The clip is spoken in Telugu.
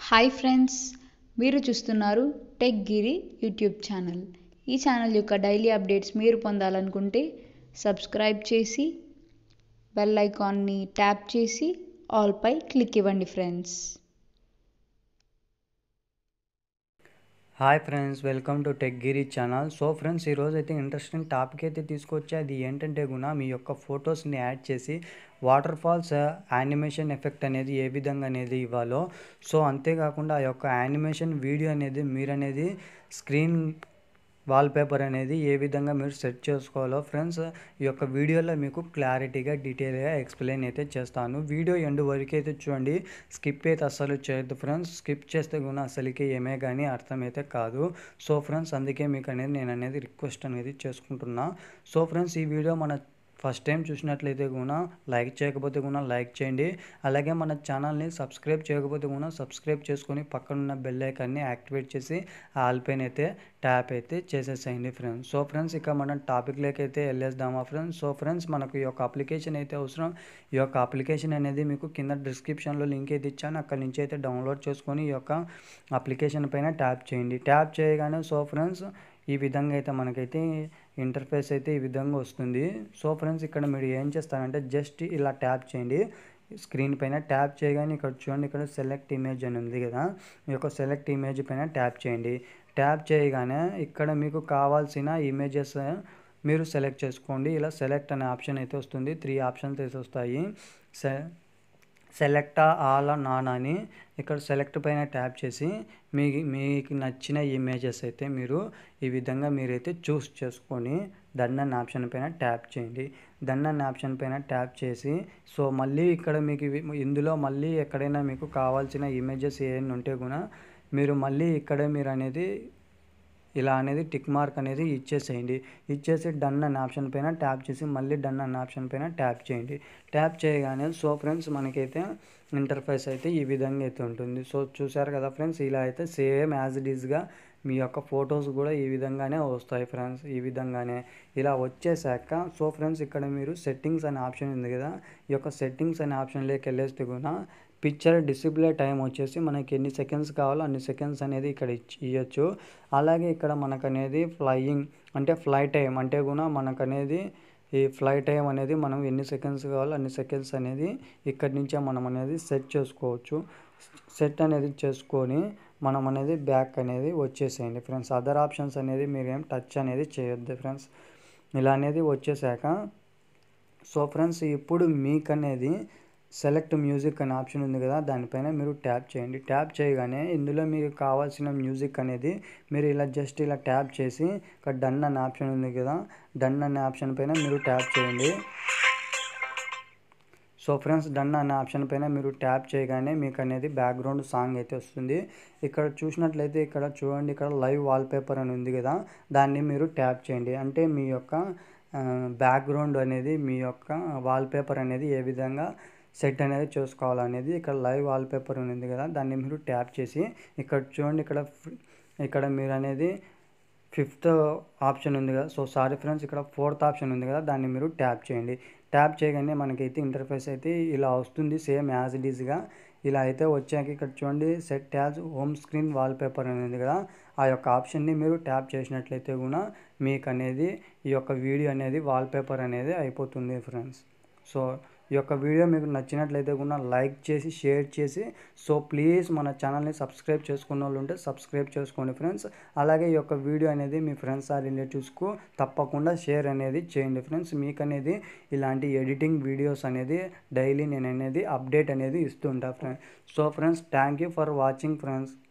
హాయ్ ఫ్రెండ్స్ మీరు చూస్తున్నారు టెక్ గిరి యూట్యూబ్ ఛానల్ ఈ ఛానల్ యొక్క డైలీ అప్డేట్స్ మీరు పొందాలనుకుంటే సబ్స్క్రైబ్ చేసి బెల్ ఐకాన్ని ట్యాప్ చేసి ఆల్పై క్లిక్ ఇవ్వండి friends hi friends welcome to tech Giri channel so friends ఈరోజు అయితే ఇంట్రెస్టింగ్ టాపిక్ అయితే తీసుకొచ్చి అది ఏంటంటే గుణ మీ యొక్క ఫొటోస్ని యాడ్ చేసి వాటర్ ఫాల్స్ యానిమేషన్ ఎఫెక్ట్ అనేది ఏ విధంగా అనేది ఇవ్వాలో సో అంతేకాకుండా ఆ యొక్క యానిమేషన్ వీడియో అనేది మీరు అనేది స్క్రీన్ వాల్పేపర్ అనేది ఏ విధంగా మీరు సెట్ చేసుకోవాలో ఫ్రెండ్స్ ఈ యొక్క వీడియోలో మీకు క్లారిటీగా డీటెయిల్గా ఎక్స్ప్లెయిన్ అయితే చేస్తాను వీడియో ఎండ్ వరకు అయితే చూడండి స్కిప్ అయితే అస్సలు చేయొద్దు ఫ్రెండ్స్ స్కిప్ చేస్తే కూడా అసలుకి ఏమే కానీ అర్థమైతే కాదు సో ఫ్రెండ్స్ అందుకే మీకు అనేది నేను అనేది రిక్వెస్ట్ అనేది చేసుకుంటున్నా సో ఫ్రెండ్స్ ఈ వీడియో మన ఫస్ట్ టైం చూసినట్లయితే కూడా లైక్ చేయకపోతే కూడా లైక్ చేయండి అలాగే మన ఛానల్ని సబ్స్క్రైబ్ చేయకపోతే కూడా సబ్స్క్రైబ్ చేసుకొని పక్కనున్న బెల్ ఐకాన్ని యాక్టివేట్ చేసి ఆల్ పైన అయితే ట్యాప్ అయితే చేసేసేయండి ఫ్రెండ్స్ సో ఫ్రెండ్స్ ఇక మనం టాపిక్లోకి అయితే వెళ్ళేద్దామా ఫ్రెండ్స్ సో ఫ్రెండ్స్ మనకు ఈ యొక్క అప్లికేషన్ అయితే అవసరం ఈ యొక్క అప్లికేషన్ అనేది మీకు కింద డిస్క్రిప్షన్లో లింక్ అయితే ఇచ్చాను అక్కడ నుంచి అయితే డౌన్లోడ్ చేసుకొని ఈ యొక్క అప్లికేషన్ పైన ట్యాప్ చేయండి ట్యాప్ చేయగానే సో ఫ్రెండ్స్ ఈ విధంగా అయితే మనకైతే ఇంటర్ఫేస్ అయితే ఈ విధంగా వస్తుంది సో ఫ్రెండ్స్ ఇక్కడ మీరు ఏం చేస్తారంటే జస్ట్ ఇలా ట్యాప్ చేయండి స్క్రీన్ పైన ట్యాప్ చేయగానే ఇక్కడ చూడండి ఇక్కడ సెలెక్ట్ ఇమేజ్ అని ఉంది కదా ఈ యొక్క సెలెక్ట్ ఇమేజ్ పైన ట్యాప్ చేయండి ట్యాప్ చేయగానే ఇక్కడ మీకు కావాల్సిన ఇమేజెస్ మీరు సెలెక్ట్ చేసుకోండి ఇలా సెలెక్ట్ అనే ఆప్షన్ అయితే వస్తుంది త్రీ ఆప్షన్స్ అయితే వస్తాయి సె సెలెక్ట్ ఆల్ నాన్ అని ఇక్కడ సెలెక్ట్ పైన ట్యాప్ చేసి మీ మీకు నచ్చిన ఇమేజెస్ అయితే మీరు ఈ విధంగా మీరైతే చూస్ చేసుకొని దన్ అన్న ఆప్షన్ పైన ట్యాప్ చేయండి దన్ అన్న ఆప్షన్ పైన ట్యాప్ చేసి సో మళ్ళీ ఇక్కడ మీకు ఇవి- ఇందులో మళ్ళీ ఎక్కడైనా మీకు కావాల్సిన ఇమేజెస్ ఏమైనా ఉంటే కూడా మీరు మళ్ళీ ఇక్కడ మీరు అనేది ఇలా అనేది టిక్ మార్క్ అనేది ఇచ్చేసేయండి ఇచ్చేసి డన్ అనే ఆప్షన్ పైన ట్యాప్ చేసి మళ్ళీ డన్ అనే ఆప్షన్ పైన ట్యాప్ చేయండి ట్యాప్ చేయగానే సో ఫ్రెండ్స్ మనకైతే ఇంటర్ఫేస్ అయితే ఈ విధంగా అయితే ఉంటుంది సో చూసారు కదా ఫ్రెండ్స్ ఇలా అయితే సేమ్ యాజ్ ఇట్ ఈస్గా మీ యొక్క ఫొటోస్ కూడా ఈ విధంగానే వస్తాయి ఫ్రెండ్స్ ఈ విధంగానే ఇలా వచ్చేసాక సో ఫ్రెండ్స్ ఇక్కడ మీరు సెట్టింగ్స్ అనే ఆప్షన్ ఉంది కదా ఈ యొక్క సెట్టింగ్స్ అనే ఆప్షన్లోకి వెళ్ళేస్తే కూడా పిక్చర్ డిస్ప్లే టైం వచ్చేసి మనకి ఎన్ని సెకండ్స్ కావాలో అన్ని సెకండ్స్ అనేది ఇక్కడ ఇచ్చి ఇవ్వచ్చు అలాగే ఇక్కడ మనకు అనేది ఫ్లయింగ్ అంటే ఫ్లై టైం అంటే కూడా మనకు అనేది ఈ ఫ్లై టైం అనేది మనం ఎన్ని సెకండ్స్ కావాలో అన్ని సెకండ్స్ అనేది ఇక్కడి నుంచే మనం అనేది సెట్ చేసుకోవచ్చు సెట్ అనేది చేసుకొని మనం అనేది బ్యాక్ అనేది వచ్చేసేయండి ఫ్రెండ్స్ అదర్ ఆప్షన్స్ అనేది మీరు ఏం టచ్ అనేది చేయొద్దు ఫ్రెండ్స్ ఇలా అనేది వచ్చేసాక సో ఫ్రెండ్స్ ఇప్పుడు మీకు అనేది సెలెక్ట్ మ్యూజిక్ అనే ఆప్షన్ ఉంది కదా దానిపైన మీరు ట్యాప్ చేయండి ట్యాప్ చేయగానే ఇందులో మీకు కావాల్సిన మ్యూజిక్ అనేది మీరు ఇలా జస్ట్ ఇలా ట్యాప్ చేసి ఇక్కడ డన్ అనే ఆప్షన్ ఉంది కదా డన్ అనే ఆప్షన్ పైన మీరు ట్యాప్ చేయండి సో ఫ్రెండ్స్ డన్ అనే ఆప్షన్ పైన మీరు ట్యాప్ చేయగానే మీకు అనేది బ్యాక్గ్రౌండ్ సాంగ్ అయితే వస్తుంది ఇక్కడ చూసినట్లయితే ఇక్కడ చూడండి ఇక్కడ లైవ్ వాల్పేపర్ అని ఉంది కదా దాన్ని మీరు ట్యాప్ చేయండి అంటే మీ యొక్క బ్యాక్గ్రౌండ్ అనేది మీ యొక్క వాల్పేపర్ అనేది ఏ విధంగా సెట్ అనేది చేసుకోవాలనేది ఇక్కడ లైవ్ వాల్పేపర్ ఉంది కదా దాన్ని మీరు ట్యాప్ చేసి ఇక్కడ చూడండి ఇక్కడ ఇక్కడ మీరు అనేది ఫిఫ్త్ ఆప్షన్ ఉంది కదా సో సారీ ఫ్రెండ్స్ ఇక్కడ ఫోర్త్ ఆప్షన్ ఉంది కదా దాన్ని మీరు ట్యాప్ చేయండి ట్యాప్ చేయగానే మనకైతే ఇంటర్ఫేస్ అయితే ఇలా వస్తుంది సేమ్ యాజ్ ఇట్ ఈస్గా ఇలా అయితే వచ్చాక ఇక్కడ చూడండి set as home screen wallpaper అనేది కదా ఆ యొక్క ఆప్షన్ని మీరు ట్యాప్ చేసినట్లయితే కూడా మీకు అనేది ఈ యొక్క వీడియో అనేది వాల్పేపర్ అనేది అయిపోతుంది ఫ్రెండ్స్ సో ఈ యొక్క వీడియో మీకు నచ్చినట్లయితే కూడా లైక్ చేసి షేర్ చేసి సో ప్లీజ్ మన ఛానల్ని సబ్స్క్రైబ్ చేసుకున్న వాళ్ళు ఉంటే సబ్స్క్రైబ్ చేసుకోండి ఫ్రెండ్స్ అలాగే ఈ యొక్క వీడియో అనేది మీ ఫ్రెండ్స్ ఆ రిలేటివ్స్కు తప్పకుండా షేర్ అనేది చేయండి ఫ్రెండ్స్ మీకు అనేది ఇలాంటి ఎడిటింగ్ వీడియోస్ అనేది డైలీ నేను అనేది అప్డేట్ అనేది ఇస్తుంటా friends so friends thank you for watching friends